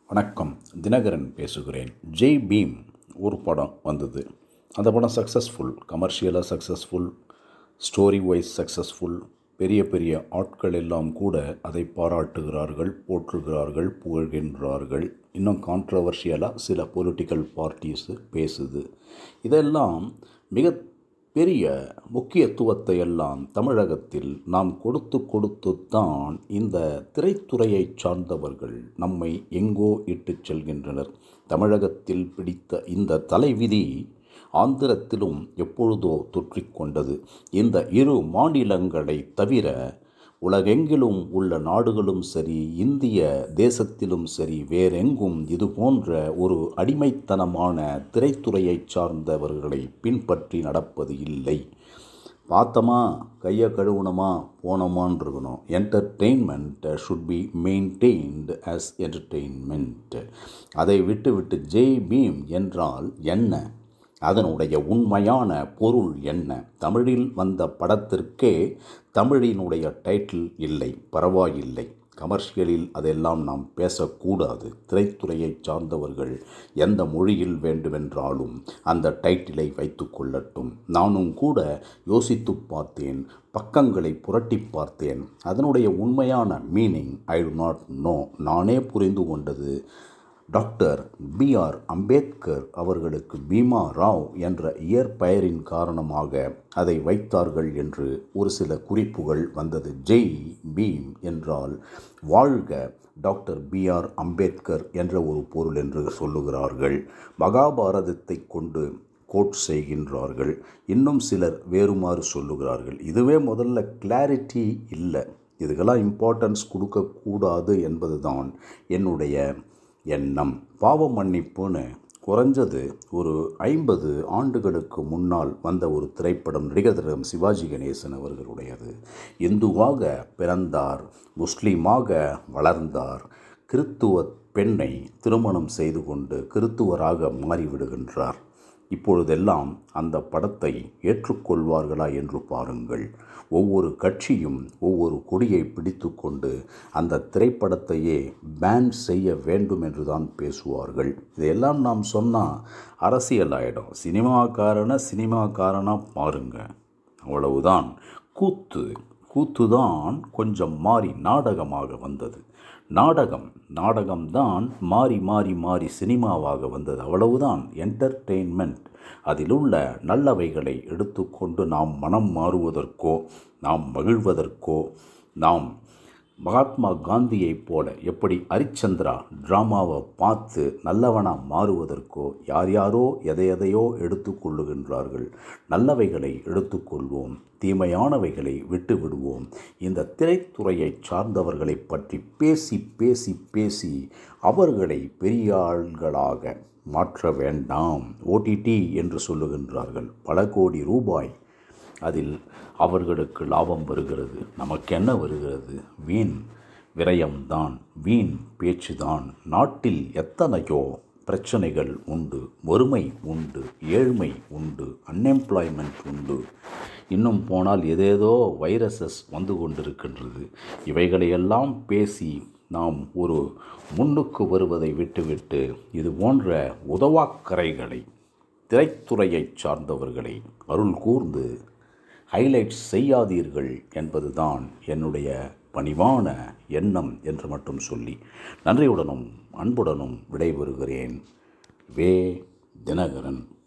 வணக்கம் தினகரன் பேசுகிறேன் ஜெய் பீம் ஒரு படம் வந்தது அந்த படம் சக்ஸஸ்ஃபுல் கமர்ஷியலாக சக்ஸஸ்ஃபுல் ஸ்டோரி வைஸ் சக்ஸஸ்ஃபுல் பெரிய பெரிய ஆட்கள் எல்லாம் கூட அதை பாராட்டுகிறார்கள் போற்றுகிறார்கள் புகழ்கின்றார்கள் இன்னும் கான்ட்ரவர்ஷியலாக சில பொலிட்டிக்கல் பார்ட்டிஸு பேசுது இதெல்லாம் மிக பெரிய முக்கியத்துவத்தை எல்லாம் தமிழகத்தில் நாம் கொடுத்து கொடுத்து தான் இந்த திரைத்துறையை சார்ந்தவர்கள் நம்மை எங்கோ இட்டுச் செல்கின்றனர் தமிழகத்தில் பிடித்த இந்த தலைவிதி ஆந்திரத்திலும் எப்பொழுதோ தொற்றிக்கொண்டது இந்த இரு மாநிலங்களை தவிர உலகெங்கிலும் உள்ள நாடுகளும் சரி இந்திய தேசத்திலும் சரி வேறெங்கும் இது போன்ற ஒரு அடிமைத்தனமான திரைத்துறையை சார்ந்தவர்களை பின்பற்றி நடப்பது இல்லை பார்த்தோமா கையை கழுவுனமா போனோமான்னு இருக்கணும் entertainment should be maintained as entertainment அதை விட்டு விட்டு ஜெய் பீம் என்றால் என்ன அதனுடைய உண்மையான பொருள் என்ன தமிழில் வந்த படத்திற்கே தமிழினுடைய டைட்டில் இல்லை பரவாயில்லை கமர்ஷியலில் அதெல்லாம் நாம் பேசக்கூடாது திரைத்துறையை சார்ந்தவர்கள் எந்த மொழியில் வேண்டுமென்றாலும் அந்த டைட்டிலை வைத்து கொள்ளட்டும் நானும் கூட யோசித்து பார்த்தேன் பக்கங்களை புரட்டி பார்த்தேன் அதனுடைய உண்மையான meaning I do not know நானே புரிந்து கொண்டது டாக்டர் பி ஆர் அம்பேத்கர் அவர்களுக்கு பீமா ராவ் என்ற இயற்பெயரின் காரணமாக அதை வைத்தார்கள் என்று ஒரு சில குறிப்புகள் வந்தது ஜெய் பீம் என்றால் வாழ்க டாக்டர் பி ஆர் அம்பேத்கர் என்ற ஒரு பொருள் என்று சொல்லுகிறார்கள் மகாபாரதத்தை கொண்டு கோட் செய்கின்றார்கள் இன்னும் சிலர் வேறுமாறு சொல்லுகிறார்கள் இதுவே முதல்ல கிளாரிட்டி இல்லை இதுக்கெல்லாம் இம்பார்ட்டன்ஸ் கொடுக்கக்கூடாது என்பதுதான் என்னுடைய எண்ணம் பாவ மன்னிப்புன்னு குறைஞ்சது ஒரு ஐம்பது ஆண்டுகளுக்கு முன்னால் வந்த ஒரு திரைப்படம் நடிகர் சிவாஜி கணேசன் அவர்களுடையது இந்துவாக பிறந்தார் முஸ்லீமாக வளர்ந்தார் கிறித்துவ பெண்ணை திருமணம் செய்து கொண்டு கிறித்துவராக மாறிவிடுகின்றார் இப்பொழுதெல்லாம் அந்த படத்தை ஏற்றுக்கொள்வார்களா என்று பாருங்கள் ஒவ்வொரு கட்சியும் ஒவ்வொரு கொடியை பிடித்து கொண்டு அந்த திரைப்படத்தையே பேன் செய்ய வேண்டும் என்று தான் பேசுவார்கள் இதையெல்லாம் நாம் சொன்னால் அரசியல் ஆகிடும் சினிமாக்காரனை சினிமாக்காரனாக பாருங்க அவ்வளவுதான் கூத்து கூத்து தான் கொஞ்சம் மாறி நாடகமாக வந்தது நாடகம் நாடகம்தான் மாறி மாறி மாறி சினிமாவாக வந்தது அவ்வளவுதான் என்டர்டெயின்மெண்ட் அதில் உள்ள நல்லவைகளை எடுத்துக்கொண்டு நாம் மனம் மாறுவதற்கோ நாம் மகிழ்வதற்கோ நாம் மகாத்மா காந்தியைப் போல எப்படி ஹரிச்சந்திரா ட்ராமாவை பார்த்து நல்லவனாக மாறுவதற்கோ யார் யாரோ எதை எதையோ எடுத்துக்கொள்ளுகின்றார்கள் நல்லவைகளை எடுத்துக்கொள்வோம் தீமையானவைகளை விட்டு விடுவோம் இந்த திரைத்துறையை சார்ந்தவர்களை பற்றி பேசி பேசி பேசி அவர்களை பெரிய ஆள்களாக மாற்ற வேண்டாம் ஓடிடி என்று சொல்லுகின்றார்கள் பல கோடி ரூபாய் அதில் அவர்களுக்கு லாபம் வருகிறது நமக்கு என்ன வருகிறது வீண் விரயம்தான் வீண் பேச்சுதான் நாட்டில் எத்தனையோ பிரச்சனைகள் உண்டு வறுமை உண்டு ஏழ்மை உண்டு அன்எம்ப்ளாய்மெண்ட் உண்டு இன்னும் போனால் ஏதேதோ வைரஸஸ் வந்து கொண்டிருக்கின்றது இவைகளையெல்லாம் பேசி நாம் ஒரு முன்னுக்கு வருவதை விட்டுவிட்டு இது போன்ற உதவாக்கரைகளை திரைத்துறையை சார்ந்தவர்களை அருள் கூர்ந்து ஹைலைட்ஸ் செய்யாதீர்கள் என்பதுதான் என்னுடைய பணிவான எண்ணம் என்று மட்டும் சொல்லி நன்றியுடனும் அன்புடனும் விடைபெறுகிறேன் வே தினகரன்